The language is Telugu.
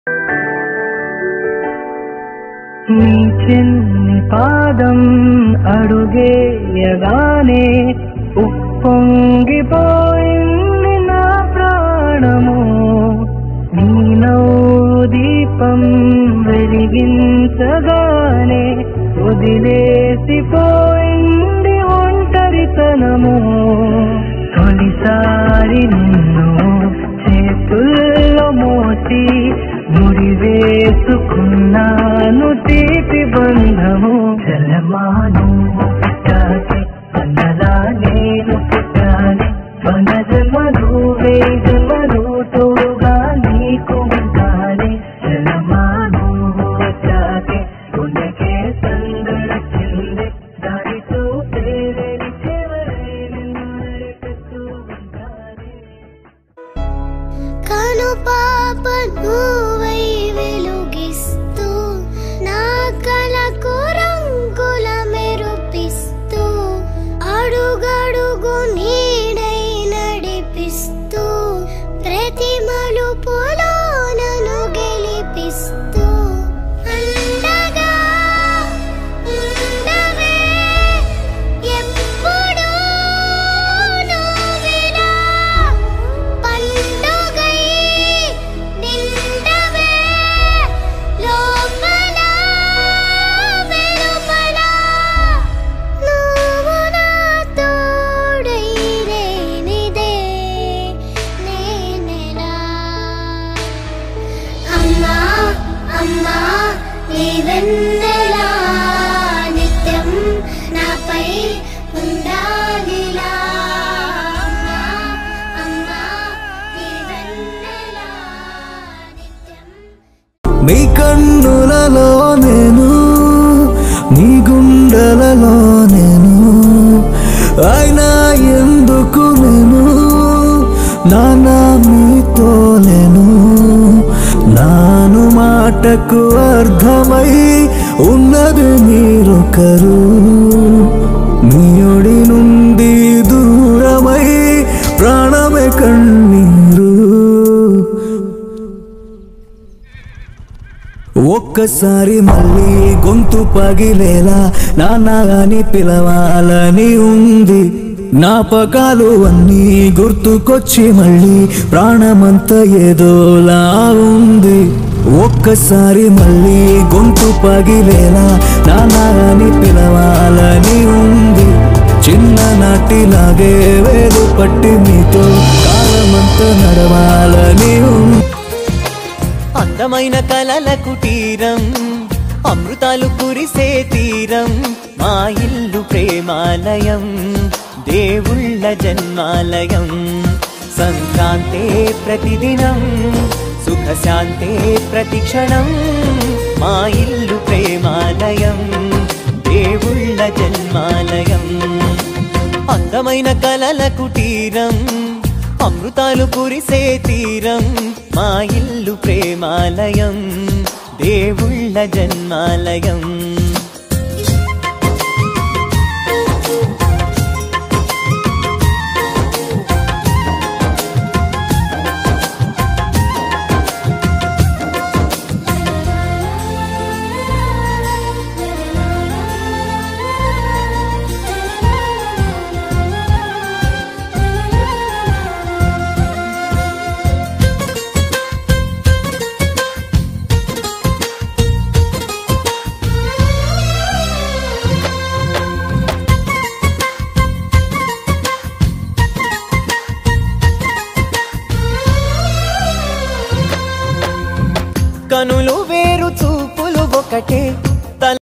నీ చిన్ని పాదం అడుగేయగానే ఉప్పొంగిపోయింది నా ప్రాణము నీ నవ్వు దీపం వెలిగించగానే వదిలేసిపోయింది ఒంటరితనము తొలిసారి నిన్ను చేతుల్లో మోసి ముడి వేసుకున్నాను తీపి బంధము జలమాను పుట్టాకి అన్నలా నేను పుట్టాలి మన జన్మలు వే జన్మలు తోడుగా నీకు ఉండాలి జలమాను వచ్చాకే గుండెకే సందడచింది దారి చూపే వెలి చివరై నిన్ను నడిపిస్తూ ఉండాలి కను పాప నువ్వై వెలుగిస్తూ నా కలకు రంగుల మెరుపిస్తూ అడుగడుగు నీడై నడిపిస్తూ ప్రతి మలుపులో నన్ను గెలిపిస్తూ అండగా ఉండవే ఎప్పుడూ నువ్విలా పండుగై నిండవే లోపల వెలుపల నువ్వు నా తోడై లేనిదే నేనెలా అమ్మా అమ్మా నీ వెన్నెలా నిత్యం నాపై ఉండాలిలా అమ్మా అమ్మా నీ వెన్నెలా నిత్యం నీ కన్నులలో నేను నీ గుండెలలో నేను అయినా ఎందుకు నేను నానా మీతో లేను నాను మాటకు అర్థమై ఉన్నది మీరొకరు మీయుడి నుండి దూరమై ప్రాణమే కన్నీరు ఒక్కసారి మళ్ళీ గొంతు పగిలేలా నాన్న అని పిలవాలని ఉంది జ్ఞాపకాలు అన్నీ గుర్తుకొచ్చి మళ్ళీ ప్రాణమంతా ఏదోలా ఉంది ఒక్కసారి మళ్ళీ గొంతు పగిలేలా నాన్న అని పిలవాలని ఉంది చిన్ననాటిలాగే వేలు పట్టి మీతో కాలమంతా నడవాలని ఉంది అందమైన కలల కుటీరం అమృతాలు కురిసే తీరం మా ఇల్లు ప్రేమాలయం దేవుళ్ళ జన్మాలయం సంక్రాంతే ప్రతిదినం సుఖశాంతే ప్రతిక్షణం మా ఇల్లు ప్రేమాలయం దేవుళ్ళ జన్మాలయం అందమైన కలల కుటీరం అమృతాలు కురిసే తీరం మా ఇల్లు ప్రేమాలయం దేవుళ్ళ జన్మాలయం కనులు వేరు చూపులు ఒకటే